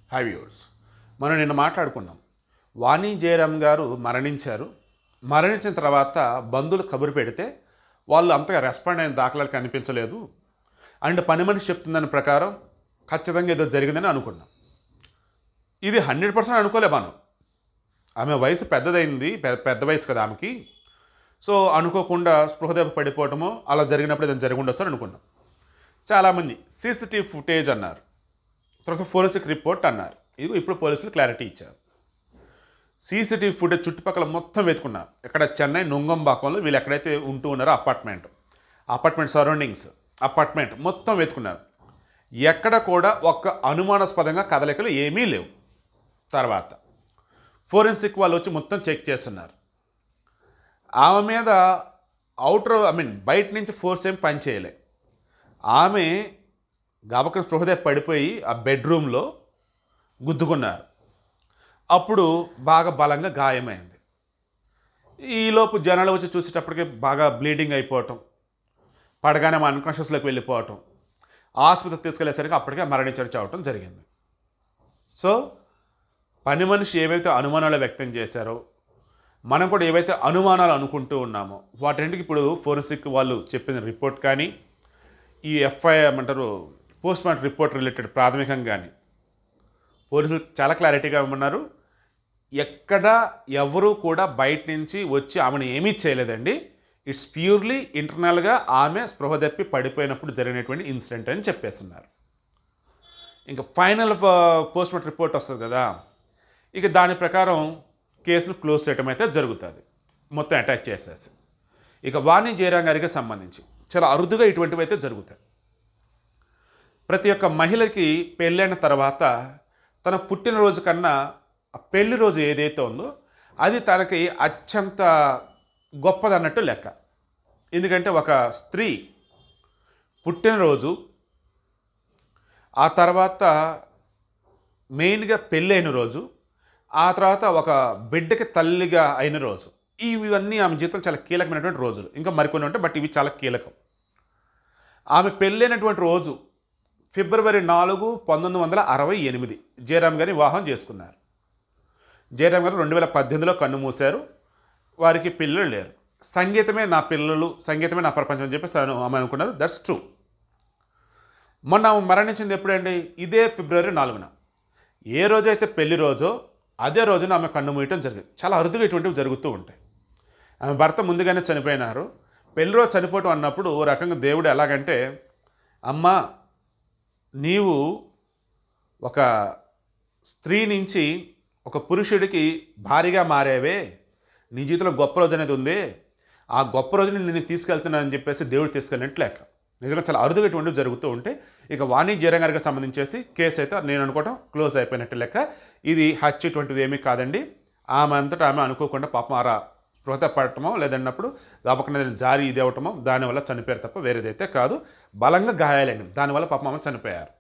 high viewers మనం నిన్న మాట్లాడుకున్నాం వాణి జయరామ్ గారు మరణించారు మరణించిన తర్వాత బంధువులు కబురు పెడితే వాళ్ళు అంతగా రెస్పాండ్ అయిన దాఖలాలు కనిపించలేదు అండ్ పని మనిషి చెప్తుందని ప్రకారం ఖచ్చితంగా ఏదో జరిగిందని అనుకున్నాం ఇది హండ్రెడ్ పర్సెంట్ అనుకోలే మనం ఆమె వయసు పెద్దదైంది పెద్ద పెద్ద వయసు కదా ఆమెకి సో అనుకోకుండా స్పృహదెబ్బ పడిపోవటమో అలా జరిగినప్పుడు ఏదైనా జరిగి ఉండొచ్చు అని అనుకున్నాం చాలామంది సీసీటీవీ ఫుటేజ్ అన్నారు తర్వాత ఫోరెన్సిక్ రిపోర్ట్ అన్నారు ఇది ఇప్పుడు పోలీసులు క్లారిటీ ఇచ్చారు సీసీటీవీ ఫుటేజ్ చుట్టుపక్కల మొత్తం వెతుకున్నారు ఇక్కడ చెన్నై నుంగంబాకంలో వీళ్ళు ఎక్కడైతే ఉంటూ ఉన్నారో అపార్ట్మెంట్ అపార్ట్మెంట్ సరౌండింగ్స్ అపార్ట్మెంట్ మొత్తం వెతుకున్నారు ఎక్కడ కూడా ఒక్క అనుమానాస్పదంగా కదలికలు ఏమీ లేవు తర్వాత ఫోరెన్సిక్ వాళ్ళు వచ్చి మొత్తం చెక్ చేస్తున్నారు ఆమె మీద అవుటర్ ఐ మీన్ బయట నుంచి ఫోర్స్ ఏం పని చేయలే ఆమె గబకన స్పృహదే పడిపోయి ఆ బెడ్రూమ్లో గుద్దుకున్నారు అప్పుడు బాగా బలంగా గాయమైంది ఈలోపు జనాలు వచ్చి చూసేటప్పటికి బాగా బ్లీడింగ్ అయిపోవటం పడగానే మా అన్కాన్షియస్లోకి వెళ్ళిపోవటం ఆసుపత్రికి తీసుకెళ్లేసరికి అప్పటికే మరణించడం చావటం జరిగింది సో పని మనిషి ఏవైతే అనుమానాలు వ్యక్తం చేశారో మనం కూడా ఏవైతే అనుమానాలు అనుకుంటూ ఉన్నామో వాటింటికి ఇప్పుడు ఫోరెన్సిక్ వాళ్ళు చెప్పిన రిపోర్ట్ కానీ ఈ ఎఫ్ఐ ఏమంటారు పోస్ట్ మార్టం రిపోర్ట్ రిలేటెడ్ ప్రాథమికంగా కానీ పోలీసులు చాలా క్లారిటీగా ఉన్నారు ఎక్కడ ఎవరు కూడా బయట నుంచి వచ్చి ఆమెను ఏమీ చేయలేదండి ఇట్స్ ప్యూర్లీ ఇంటర్నల్గా ఆమె స్పృహ తప్పి పడిపోయినప్పుడు జరిగినటువంటి ఇన్సిడెంట్ అని చెప్పేస్తున్నారు ఇంకా ఫైనల్ పోస్ట్ మార్టం రిపోర్ట్ వస్తుంది కదా ఇక దాని ప్రకారం కేసును క్లోజ్ చేయడం అయితే జరుగుతుంది మొత్తం అటాచ్ చేసేసి ఇక వాణి జయరాం గారికి సంబంధించి చాలా అరుదుగా ఇటువంటివి అయితే జరుగుతాయి ప్రతి ఒక్క మహిళకి పెళ్ళైన తర్వాత తన పుట్టినరోజు కన్నా ఆ పెళ్లి రోజు ఏదైతే ఉందో అది తనకి అత్యంత గొప్పదన్నట్టు లెక్క ఎందుకంటే ఒక స్త్రీ పుట్టినరోజు ఆ తర్వాత మెయిన్గా పెళ్ళైన రోజు ఆ తర్వాత ఒక బిడ్డకి తల్లిగా అయిన రోజు ఇవన్నీ ఆమె జీవితం చాలా కీలకమైనటువంటి రోజులు ఇంకా మరికొన్ని ఉంటాయి బట్ ఇవి చాలా కీలకం ఆమె పెళ్ళైనటువంటి రోజు ఫిబ్రవరి నాలుగు పంతొమ్మిది వందల అరవై ఎనిమిది జయరామ్ గారిని వివాహం చేసుకున్నారు జయరామ్ గారు రెండు వేల పద్దెనిమిదిలో కన్ను మూశారు వారికి పిల్లలు లేరు సంగీతమే నా పిల్లలు సంగీతమే నా ప్రపంచం అని చెప్పేసి ఆమె ఆమె అనుకున్నారు దట్స్ ట్రూ మొన్న ఆమె మరణించింది ఎప్పుడండి ఇదే ఫిబ్రవరి నాలుగున ఏ రోజైతే పెళ్లి రోజో అదే రోజున ఆమె కన్ను మూయటం జరిగింది చాలా అరుదుగా ఇటువంటివి జరుగుతూ ఉంటాయి ఆమె భర్త ముందుగానే చనిపోయినారు పెళ్లి రోజు చనిపోవటం అన్నప్పుడు ఓ రకంగా దేవుడు ఎలాగంటే అమ్మ నీవు ఒక స్త్రీ నుంచి ఒక పురుషుడికి భారీగా మారేవే నీ జీవితంలో గొప్ప రోజు అనేది ఉంది ఆ గొప్ప రోజుని నేను తీసుకెళ్తున్నానని చెప్పేసి దేవుడు తీసుకెళ్ళినట్టు లేక నిజంగా చాలా అరుదుగా ఇటువంటివి జరుగుతూ ఉంటే ఇక వాణి జయరాం గారికి సంబంధించేసి కేసు అయితే నేను అనుకోవటం క్లోజ్ అయిపోయినట్టు లెక్క ఇది హత్య ఇటువంటిది ఏమీ కాదండి ఆమె అంతటా ఆమె అనుకోకుండా పాపం ఆరా స్పృహత పడటమో లేదన్నప్పుడు గబకన జారి ఇది అవటమో దానివల్ల చనిపోయారు తప్ప వేరేదైతే కాదు బలంగా గాయాలైనవి దానివల్ల పాపం ఆమె చనిపోయారు